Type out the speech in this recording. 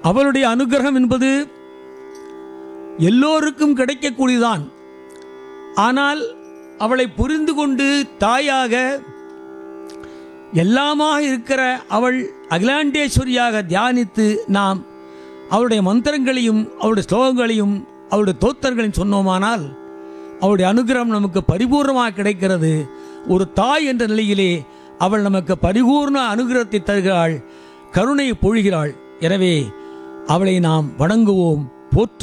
அவளுடைய அனுகிரகம் என்பது எல்லோருக்கும் கிடைக்கக்கூடியதான் ஆனால் அவளை புரிந்து கொண்டு தாயாக எல்லாமாக இருக்கிற அவள் அகிலாண்டேஸ்வரியாக தியானித்து நாம் அவளுடைய மந்திரங்களையும் அவளுடைய ஸ்லோகங்களையும் அவளுடைய தோத்தர்களையும் சொன்னோமானால் அவளுடைய அனுகிரகம் நமக்கு பரிபூர்ணமாக கிடைக்கிறது ஒரு தாய் என்ற நிலையிலே அவள் நமக்கு பரிபூர்ண அனுகிரகத்தை தருகிறாள் கருணையை பொழிகிறாள் எனவே அவளை நாம் வணங்குவோம் போற்று